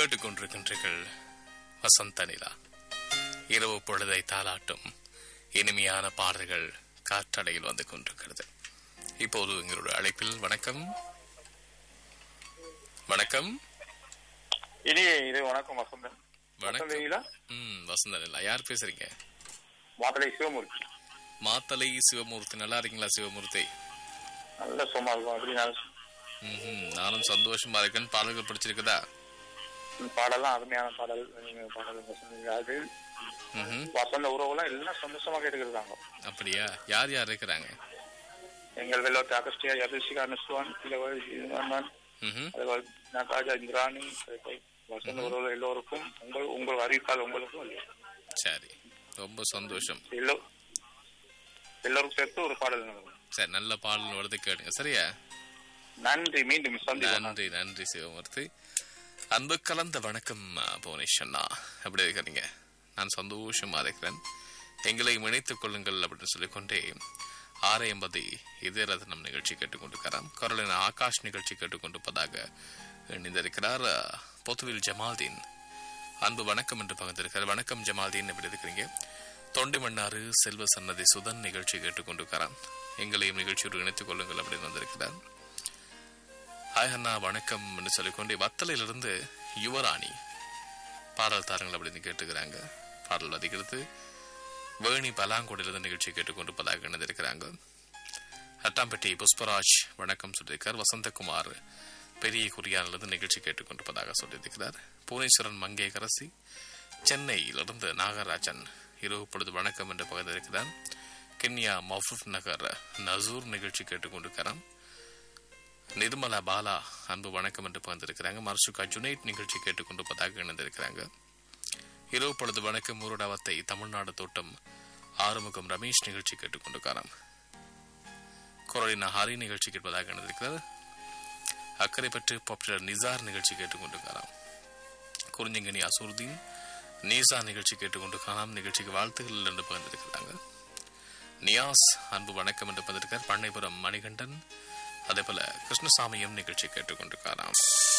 கேட்டுக்கொண்டிருக்கின்றீர்கள் வசந்த நிலா இரவு பொழுதை தாளாட்டும் இனிமையான பாடல்கள் காற்றடையில் வந்து கொண்டிருக்கிறது இப்போது எங்களுடைய அழைப்பில் வணக்கம் வணக்கம் இனிய இது வணக்கம் வசந்தன் வணக்கம் வசந்தீங்களா ம் வசந்த நிலா யார் பேசுறீங்க மாத்தலை சிவமூர்த்தி மாத்தலை சிவமூர்த்தி நல்லா இருக்கீங்களா சிவமூர்த்தி நல்ல சும்மா இருக்கும் அப்படி நல்ல ம்ஹும். நானும் சந்தோஷமா இருக்கேன் பாடல்கள் பிடிச்சிருக்குதா பாடலாம் அருமையான பாடல் நீங்க பாடல் வசந்தீங்க அது ம்ஹும். வசந்த உறவுலாம் எல்லாம் சந்தோஷமா கேட்டுக்கிறாங்க அப்படியா யார் யார் இருக்கிறாங்க எங்கள் வெள்ளத்தை அகஸ்டியா யதுஷிகா நுஸ்வான் கிழவர் இவன் ம்ஹும். அதுபோல் நகாஜா இந்திராணி வசந்த உறவுல எல்லோருக்கும் உங்கள் உங்கள் அறிவிப்பால் உங்களுக்கும் சரி ரொம்ப சந்தோஷம் எல்லோ எல்லோருக்கும் சேர்த்து ஒரு பாடல் நடக்கும். சரி நல்ல பாடல் வருது கேளுங்க சரியா நன்றி மீண்டும் சந்திப்போம் நன்றி நன்றி சிவமூர்த்தி அன்பு கலந்த வணக்கம் அஹ், புவனேஷ் அண்ணா எப்படி இருக்கிறீங்க நான் சந்தோஷமா இருக்கிறேன் எங்களை இணைத்துக் கொள்ளுங்கள் அப்படின்னு சொல்லிக்கொண்டே ஆறு எண்பது இதே ரத்னம் நிகழ்ச்சி கேட்டுக்கொண்டிருக்கிறார் கரோலின் ஆகாஷ் நிகழ்ச்சி கேட்டுக்கொண்டிருப்பதாக இணைந்திருக்கிறார் அஹ், பொத்துவில் ஜமால்தீன் அன்பு வணக்கம் என்று பகிர்ந்திருக்கிறார் வணக்கம் ஜமால்தீன் எப்படி இருக்கிறீங்க தொண்டி மன்னாறு செல்வ சன்னதி சுதன் நிகழ்ச்சி கேட்டுக்கொண்டிருக்கிறான் எங்களையும் நிகழ்ச்சியோடு இணைத்துக் கொள்ளுங்கள் அப்படின்னு வந்திருக்கிறார் ஹாய் அண்ணா வணக்கம் என்று சொல்லிக்கொண்டு வத்தலையிலிருந்து யுவராணி பாடல் தாருங்கள் அப்படின்னு கேட்டுக்கிறாங்க பாடல் அதிகிறது வேணி பலாங்கோடிலிருந்து நிகழ்ச்சி கேட்டுக்கொண்டிருப்பதாக இணைந்திருக்கிறாங்க அட்டாம்பட்டி புஷ்பராஜ் வணக்கம் சொல்லியிருக்கார் வசந்தகுமார் பெரிய குறியானிலிருந்து நிகழ்ச்சி கேட்டுக்கொண்டிருப்பதாக சொல்லியிருக்கிறார் புவனேஸ்வரன் மங்கேகரசி சென்னையிலிருந்து நாகராஜன் இரவு பொழுது வணக்கம் என்று பகிர்ந்திருக்கிறார் கென்யா மஃபூப் நகர் நசூர் நிகழ்ச்சி கேட்டுக்கொண்டிருக்கிறான் நிர்மலா பாலா அன்பு வணக்கம் என்று பகிர்ந்திருக்கிறாங்க மர்சுகா ஜுனைட் நிகழ்ச்சி கேட்டுக்கொண்டிருப்பதாக இணைந்திருக்கிறாங்க இரவு பொழுது வணக்கம் ஊரடாவத்தை தமிழ்நாடு தோட்டம் ஆறுமுகம் ரமேஷ் நிகழ்ச்சி கேட்டுக்கொண்டிருக்கிறார் கொரோனா ஹரி நிகழ்ச்சி கேட்பதாக இணைந்திருக்கிறார் அக்கறை பற்றி பாப்புலர் நிசார் நிகழ்ச்சி கேட்டுக்கொண்டிருக்கிறார் குறிஞ்சிங்கனி அசூர்தீன் நீசா நிகழ்ச்சி கேட்டுக்கொண்டிருக்கலாம் நிகழ்ச்சிக்கு வாழ்த்துகள் என்று பகிர்ந்திருக்கிறாங்க நியாஸ் அன்பு வணக்கம் என்று பகிர்ந்திருக்கிறார் பண்ணைபுரம் மணிகண்டன் அதே போல கிருஷ்ணசாமியும் நிகழ்ச்சி கேட்டுக்கொண்டிருக்கிறாராம்